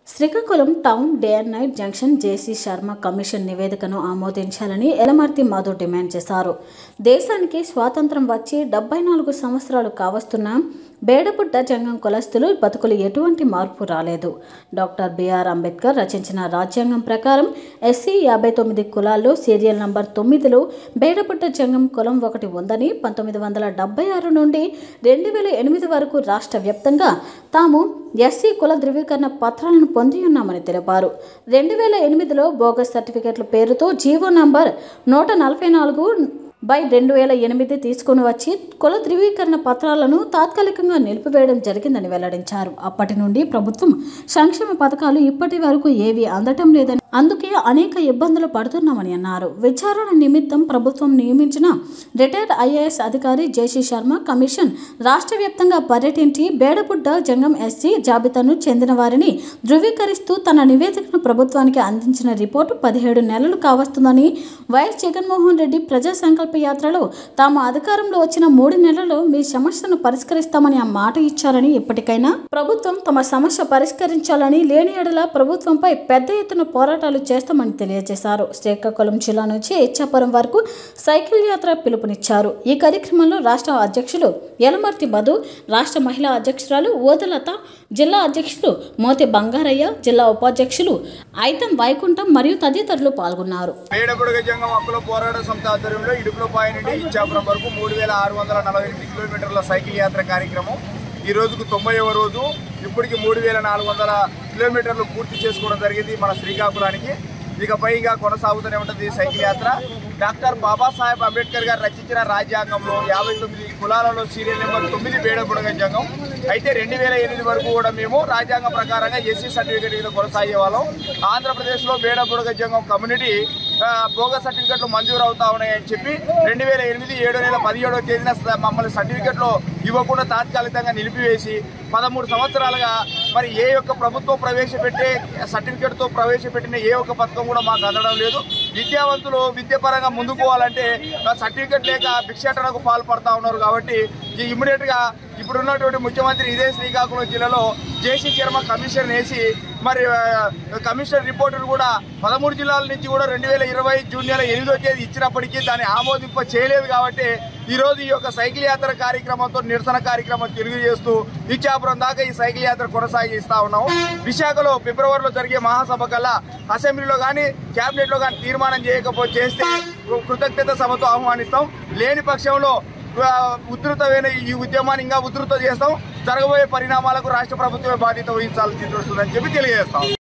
Srikakulam town day and night junction JC Sharma commission నివేదికను ఆమోదించాలని Elamarthi Madhu demand చేశారు దేశానికి స్వాతంత్రం వచ్చి డెబ్బై నాలుగు సంవత్సరాలు కావస్తున్న బేడపుట్ట జంగం కులస్తులు బతుకులు ఎటువంటి మార్పు రాలేదు డాక్టర్ బిఆర్ అంబేద్కర్ రచించిన రాజ్యాంగం ప్రకారం ఎస్సీ యాభై తొమ్మిది కులాల్లో సీరియల్ నంబర్ తొమ్మిదిలో బేడపుట్ట జంగం కులం ఒకటి ఉందని పంతొమ్మిది వందల డెబ్బై ఆరు నుండి రెండు వేల ఎనిమిది వరకు రాష్ట్ర వ్యాప్తంగా తాము ఎస్సీ కుల ధృవీకరణ పత్రాలను పొంది ఉన్నామని తెలిపారు రెండు వేల ఎనిమిదిలో బోగస్ సర్టిఫికెట్ల పేరుతో జీవో నంబర్ నూట నలభై నాలుగు బై రెండు వేల ఎనిమిది తీసుకుని వచ్చి కుల ధృవీకరణ పత్రాలను తాత్కాలికంగా నిలిపివేయడం జరిగిందని వెల్లడించారు అప్పటి నుండి ప్రభుత్వం సంక్షేమ పథకాలు ఇప్పటి వరకు ఏవి అందటం లేదని అందుకే అనేక ఇబ్బందులు పడుతున్నామని అన్నారు విచారణ నిమిత్తం ప్రభుత్వం నియమించిన రిటైర్డ్ ఐఏఎస్ అధికారి జేసీ శర్మ కమిషన్ రాష్ట్ర వ్యాప్తంగా పర్యటించి బేడబుడ్డ జంగం ఎస్సీ జాబితాను చెందిన వారిని ధృవీకరిస్తూ తన నివేదికను ప్రభుత్వానికి అందించిన రిపోర్టు పదిహేడు నెలలు కావస్తుందని వైఎస్ జగన్మోహన్ రెడ్డి ప్రజా సంకల్ప యాత్రలో తాము అధికారంలో వచ్చిన మూడు నెలల్లో మీ సమస్యను పరిష్కరిస్తామని ఆ మాట ఇచ్చారని ఇప్పటికైనా ప్రభుత్వం తమ సమస్య పరిష్కరించాలని లేని ఎడల ప్రభుత్వంపై పెద్ద ఎత్తున పోరాటాలు చేస్తామని తెలియజేశారు శ్రీకాకుళం జిల్లా నుంచి ఇచ్చాపురం వరకు సైకిల్ యాత్ర పిలుపునిచ్చారు ఈ కార్యక్రమంలో రాష్ట్ర అధ్యక్షులు యలమర్తి మధు రాష్ట్ర మహిళా అధ్యక్షురాలు ఓదలత జిల్లా అధ్యక్షులు మోతి బంగారయ్య జిల్లా ఉపాధ్యక్షులు ఐతం వైకుంఠం మరియు తదితరులు పాల్గొన్నారు మేడబుడగ జంగం హక్కుల పోరాట సంస్థ ఆధ్వర్యంలో ఇడుపులపాయ నుండి ఇచ్చాపురం వరకు మూడు వేల ఆరు వందల నలభై ఎనిమిది కిలోమీటర్ల సైకిల్ యాత్ర కార్యక్రమం ఈ రోజుకు తొంభైవ రోజు ఇప్పటికి మూడు వేల నాలుగు వందల కిలోమీటర్లు పూర్తి చేసుకోవడం జరిగింది మన శ్రీకాకుళానికి ఇకపై ఇక కొనసాగుతూనే ఉంటుంది ఈ సైకిల్ యాత్ర డాక్టర్ బాబాసాహెబ్ అంబేద్కర్ గారు రచించిన రాజ్యాంగంలో యాభై తొమ్మిది కులాలలో సీరియల్ నెంబర్ తొమ్మిది బేడబుడగ జంగం అయితే రెండు వేల ఎనిమిది వరకు కూడా మేము రాజ్యాంగం ప్రకారంగా ఎస్సీ సర్టిఫికేట్ మీద కొనసాగే వాళ్ళం ఆంధ్రప్రదేశ్లో బేడబుడగ జంగం కమ్యూనిటీ ఆ, బోగస్ సర్టిఫికెట్లు మంజూరు అవుతా ఉన్నాయని చెప్పి రెండు వేల ఎనిమిది ఏడో నెల పదిహేడో తేదీన స- మమ్మల్ని సర్టిఫికెట్లు ఇవ్వకుండా తాత్కాలికంగా నిలిపివేసి పదమూడు సంవత్సరాలుగా మరి ఏ యొక్క ప్రభుత్వం ప్రవేశపెట్టే సర్టిఫికెట్తో ప్రవేశపెట్టిన ఏ ఒక్క పథకం కూడా మాకు అందడం లేదు విద్యావంతులు విద్యాపరంగా ముందుకు పోవాలంటే ఆ సర్టిఫికెట్ లేక భిక్షాటనకు పాల్పడతా ఉన్నారు కాబట్టి ఈ ఇమ్మీడియట్ గా ఇప్పుడు ఉన్నటువంటి ముఖ్యమంత్రి ఇదే శ్రీకాకుళం జిల్లాలో జేసీ చర్మ కమిషన్ వేసి మరి ఆ, కమిషన్ రిపోర్టును కూడా పదమూడు జిల్లాల నుంచి కూడా రెండు వేల ఇరవై జూన్ నెల ఎనిమిదో తేదీ ఇచ్చినప్పటికీ దాన్ని ఆమోదింప చేయలేదు కాబట్టి ఈ రోజు ఈ యొక్క సైకిల్ యాత్ర కార్యక్రమంతో నిరసన కార్యక్రమం తిరుగు చేస్తూ ఇచ్చాపురం దాకా ఈ సైకిల్ యాత్ర కొనసాగిస్తా ఉన్నాము విశాఖలో ఫిబ్రవరిలో జరిగే మహాసభ కల్లా అసెంబ్లీలో కానీ కేబినెట్ లో కానీ తీర్మానం చేయకపోతే చేస్తే కృతజ్ఞత సభతో ఆహ్వానిస్తాం లేని పక్షంలో ఆ, ఉధృతమైన ఈ ఉద్యమాన్ని ఇంకా ఉధృత చేస్తాం జరగబోయే పరిణామాలకు రాష్ట్ర ప్రభుత్వమే బాధ్యత వహించాల్సి వస్తుందని చెప్పి తెలియజేస్తాం